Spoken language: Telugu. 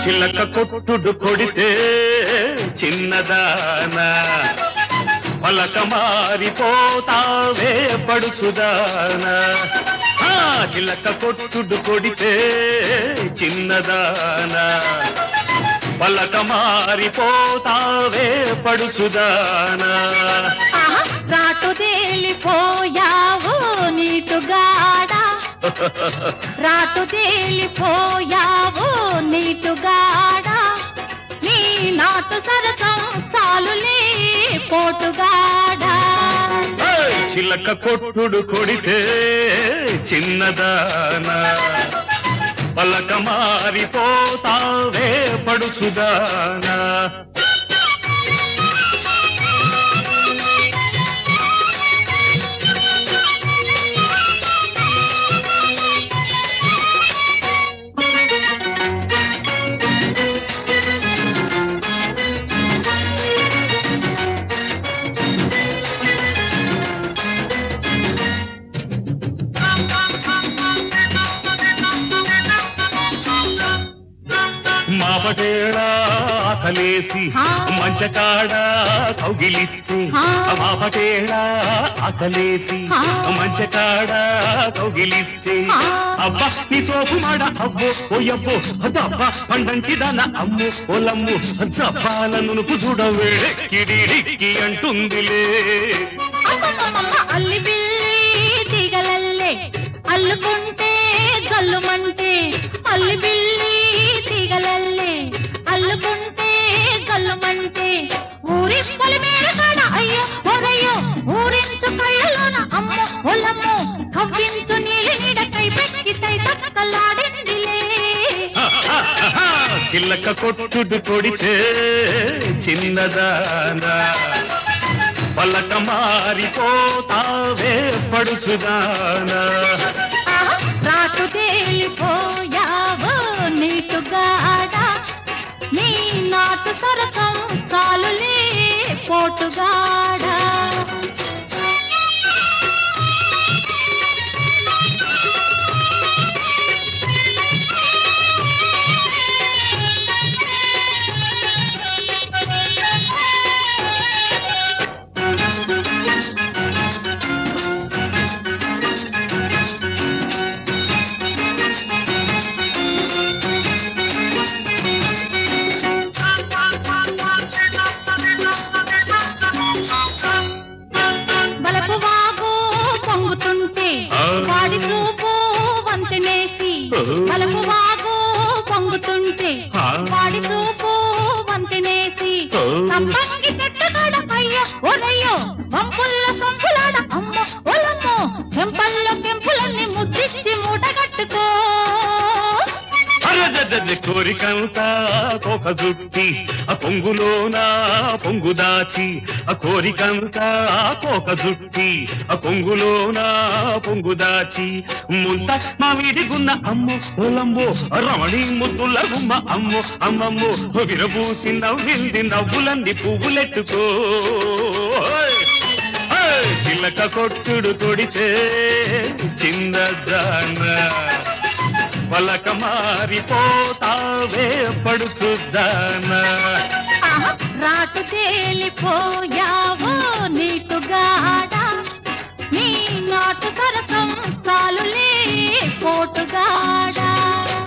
చిలక కొట్టుడు కొడితే చిన్నదానా పలక మారిపోతావే పడుచుదానా ఆ, చిలక కొట్టుడు కొడితే చిన్నదానా పలక మారిపోతావే పడుచుదానా ఆహా, రాటు తేలిపోయావు నీటుగాడా రాటు తేలిపోయావు నీటుగాడా నీ నాటు సరసం చాలులే పోటుగాడా ఏయ్! చిలక కొట్టుడు కొడితే చిన్నదానా పలక మారిపోతావే పడుచుదానా మాపటేళా ఆకలేసి హా. మంచకాడ కౌగిలిస్తే హా. మాపటేళా ఆకలేసి హా. మంచకాడ కౌగిలిస్తే హా. అబ్బా నీ సోపు మాడ అబ్బో ఓయబ్బో దబ్బా పండంకి దాన అమ్ము ఓలమ్ము జబ్బాల నునుపు చూడవే కిడిడిక్కి అంటుందిలే అమ్మమ్మమ్మ అల్లి బిల్లి తీగలల్లే అల్లుకుంటే జల్లుమంటే అల్లి బిల్లి తీగలల్లే అల్లుకుంటే జల్లుమంటే ఊరి పొలిమేర కాడ అయ్యో ఒరయ్యో ఊరించు కళ్ళలోన అమ్మ ఒలమ్మ కవ్వించు నీలి నీడ కై పెక్కి తై తక్కలాడిందిలే చిల్లక కొట్టుడు కొడితే చిన్నదానా పలక మారిపోతావే పడుచుదానా ఆహా, రాటు తేలిపోయావు నీటుగాడా నీ నాటు సరసం చాలులే పోటుగాడా బలపు వాగు పొంగుతుంటే ఆ. వాడి చూపు వంతెనేసి ఓ. బలపు వాగు పొంగుతుంటే ఆ. వాడి చూపు వంతెనేసి ఓ. సంపంగి చెట్టు కాడ అయ్యో ఒరయ్యో వంపుల్ల సంపులాడ అమ్మ ఒలమ్మో చెంపల్లో కెంపులన్నీ ముద్దిచ్చి మూటగట్టుకో అరదద కోరికంతా కోక జుట్టి ఆ పొంగులోన పొంగు దాచి ఆ కోరికంతా కోక జుట్టి ఆ పొంగులోన పొంగు దాచి ముంత మామిడిగున్న అమ్మో పొలంబో రమణి ముద్దుల గుమ్మ అమ్మో అమ్మమ్మో విరబూసి నవ్వింది నవ్వులంది పువ్వులెట్టుకో ఓయ్! ఓయ్! చిలక కొట్టుడు కొడితే చిన్నదానా పలక మారిపోతావే పడుచుద్దానా ఆహా, రాటు తేలిపోయావు నీటుగాడా నీ నాటు సరసం చాలులే పోటుగాడా